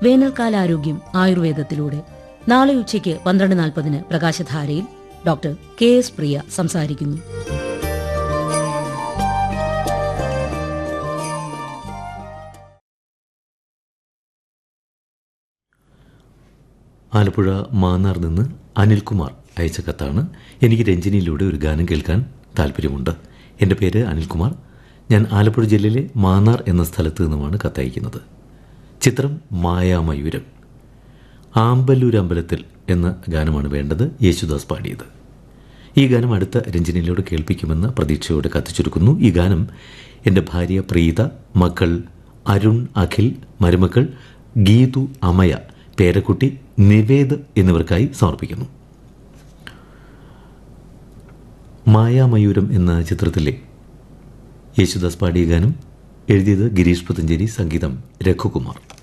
വേനൽക്കാലാരോഗ്യം ആയുർവേദത്തിലൂടെ നാളെ ഉച്ചയ്ക്ക് പന്ത്രണ്ട് നാൽപ്പതിന് പ്രകാശധാരയിൽ ഡോക്ടർ കെ എസ് പ്രിയ സംസാരിക്കുന്നു ആലപ്പുഴ മാന്നാർ നിന്ന് അനിൽകുമാർ അയച്ച കത്താണ് എനിക്ക് രഞ്ജിനിയിലൂടെ ഒരു ഗാനം കേൾക്കാൻ താല്പര്യമുണ്ട് എൻ്റെ പേര് അനിൽകുമാർ ഞാൻ ആലപ്പുഴ ജില്ലയിലെ മാന്നാർ എന്ന സ്ഥലത്ത് നിന്നുമാണ് കത്തയക്കുന്നത് ചിത്രം മായാമയൂരം ആമ്പല്ലൂർ അമ്പലത്തിൽ എന്ന ഗാനമാണ് വേണ്ടത് യേശുദാസ് പാടിയത് ഈ ഗാനം അടുത്ത രഞ്ജനിയിലൂടെ കേൾപ്പിക്കുമെന്ന് പ്രതീക്ഷയോടെ കത്തിച്ചുരുക്കുന്നു ഈ ഗാനം എൻ്റെ ഭാര്യ പ്രീത മക്കൾ അരുൺ അഖിൽ മരുമക്കൾ ഗീതു അമയ പേരക്കുട്ടി നിവേദ് എന്നിവർക്കായി സമർപ്പിക്കുന്നു മായാമയൂരം എന്ന ചിത്രത്തിലെ യേശുദാസ് പാടിയ ഗാനം എഴുതിയത് ഗിരീഷ് പുത്തഞ്ചേരി സംഗീതം രഘുകുമാർ